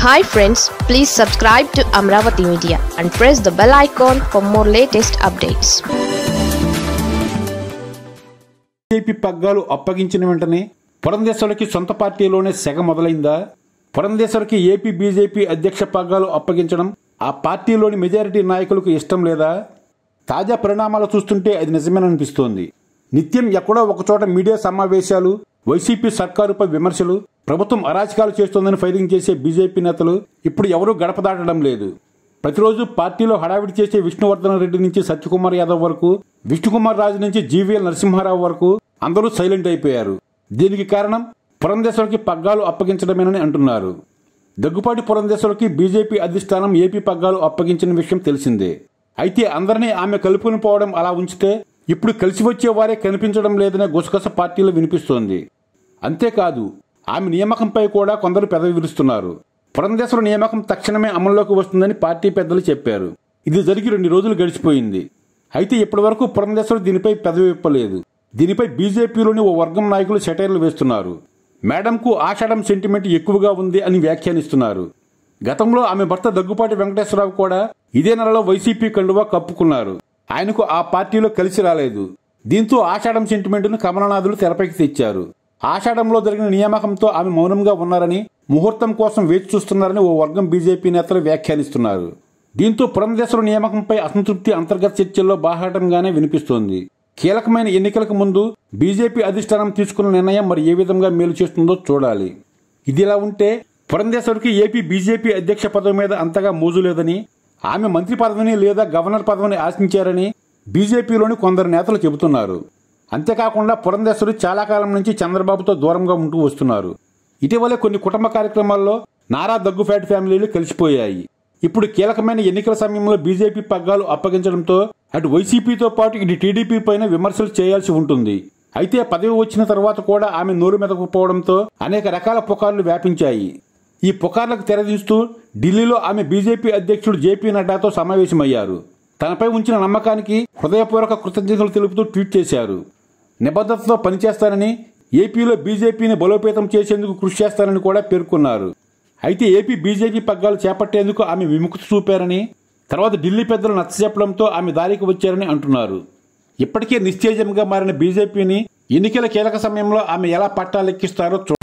hi friends please subscribe to Amaravati media and press the bell icon for more latest updates BJP పగ్గాలు అప్పగించిన వెంటనే పురంధేశ్వరికి సొంత పార్టీలోనే సెగ మొదలైందా పురంధేశ్వరికి ఏపీ బీజేపీ అధ్యక్ష పగ్గాలు అప్పగించడం ఆ పార్టీలోని మెజారిటీ నాయకులకు ఇష్టం లేదా తాజా పరిణామాలు చూస్తుంటే అది నిజమేననిపిస్తోంది నిత్యం ఎక్కడో ఒకచోట మీడియా సమావేశాలు వైసీపీ సర్కారుపై విమర్శలు ప్రభుత్వం అరాచకాలు చేస్తోందని ఫైరింగ్ చేసే బీజేపీ నేతలు ఇప్పుడు ఎవరూ గడప దాటడం లేదు ప్రతిరోజు పార్టీలో హడావిడి చేసే విష్ణువర్ధన్ రెడ్డి నుంచి సత్యకుమార్ యాదవ్ వరకు విష్ణుకుమార్ రాజు నుంచి జీవీఎల్ నరసింహారావు వరకు అందరూ సైలెంట్ అయిపోయారు దీనికి కారణం పురంధేశ్వరికి పగ్గాలు అప్పగించడమేనని అంటున్నారు దగ్గుపాటి పురంధేశ్వరికి బీజేపీ అధిష్టానం ఏపీ పగ్గాలు అప్పగించిన విషయం తెలిసిందే అయితే అందరినీ ఆమె కలుపుకుని పోవడం అలా ఉంచితే ఇప్పుడు కలిసి వచ్చే వారే కనిపించడం లేదనే గుసగుస పార్టీలో వినిపిస్తోంది అంతేకాదు ఆమె నియామకంపై కూడా కొందరు పెదవి విరుస్తున్నారు పురంధేశ్వర నియామకం తక్షణమే అమల్లోకి వస్తుందని పార్టీ పెద్దలు చెప్పారు ఇది జరిగి రెండు రోజులు గడిచిపోయింది అయితే ఇప్పటివరకు పురంధేశ్వర దీనిపై పెదవి విప్పలేదు దీనిపై బీజేపీలోని ఓ వర్గం నాయకులు సెటైర్లు వేస్తున్నారు మేడంకు ఆషాఢం సెంటిమెంట్ ఎక్కువగా ఉంది అని వ్యాఖ్యానిస్తున్నారు గతంలో ఆమె భర్త దగ్గుపాటి వెంకటేశ్వరరావు కూడా ఇదే నెలలో వైసీపీ కండువా కప్పుకున్నారు ఆయనకు ఆ పార్టీలో కలిసి రాలేదు దీంతో ఆషాఢం సెంటిమెంట్ను కమలనాథులు తెరపైకి తెచ్చారు ఆషాఢంలో జరిగిన నియామకంతో ఆమె మౌనంగా ఉన్నారని ముహూర్తం కోసం వేచి చూస్తున్నారని ఓ వర్గం బీజేపీ నేతలు వ్యాఖ్యానిస్తున్నారు దీంతో పురంధేశ్వర నియామకంపై అసంతృప్తి అంతర్గత చర్చల్లో బాహాటంగానే వినిపిస్తోంది కీలకమైన ఎన్నికలకు ముందు బీజేపీ అధిష్టానం తీసుకున్న నిర్ణయం మరి ఏ విధంగా మేలు చేస్తుందో చూడాలి ఇదిలా ఉంటే పురంధేశ్వరికి ఏపీ బీజేపీ అధ్యక్ష పదవి మీద అంతగా మోజు లేదని ఆమె మంత్రి పదవిని లేదా గవర్నర్ పదవిని ఆశించారని బీజేపీలోని కొందరు నేతలు చెబుతున్నారు అంతేకాకుండా పురంధేశ్వరి చాలా కాలం నుంచి చంద్రబాబుతో దూరంగా ఉంటూ వస్తున్నారు ఇటీవలే కొన్ని కుటుంబ కార్యక్రమాల్లో నారా దగ్గుఫాటి ఫ్యామిలీలు కలిసిపోయాయి ఇప్పుడు కీలకమైన ఎన్నికల సమయంలో బీజేపీ పగ్గాలు అప్పగించడంతో అటు వైసీపీతో పాటు ఇటు టీడీపీ పైన విమర్శలు చేయాల్సి ఉంటుంది అయితే పదవి వచ్చిన తర్వాత కూడా ఆమె నోరు మెదకపోవడంతో అనేక రకాల పుకార్లు వ్యాపించాయి ఈ పుకార్లకు తెరదీస్తూ ఢిల్లీలో ఆమె బీజేపీ అధ్యక్షుడు జేపీ నడ్డాతో సమావేశమయ్యారు తనపై ఉంచిన నమ్మకానికి హృదయపూర్వక కృతజ్ఞతలు తెలుపుతూ ట్వీట్ చేశారు నిబద్ధతతో పనిచేస్తానని ఏపీలో బీజేపీని బలోపేతం చేసేందుకు కృషి చేస్తానని కూడా పేర్కొన్నారు అయితే ఏపీ బీజేపీ పగ్గాలు చేపట్టేందుకు ఆమె విముఖత చూపారని తర్వాత ఢిల్లీ పెద్దలు నచ్చజెప్పడంతో ఆమె దారికి వచ్చారని అంటున్నారు ఇప్పటికే నిశ్చేజంగా మారిన బీజేపీని ఎన్నికల కీలక సమయంలో ఆమె ఎలా పట్టాలెక్కిస్తారో చూ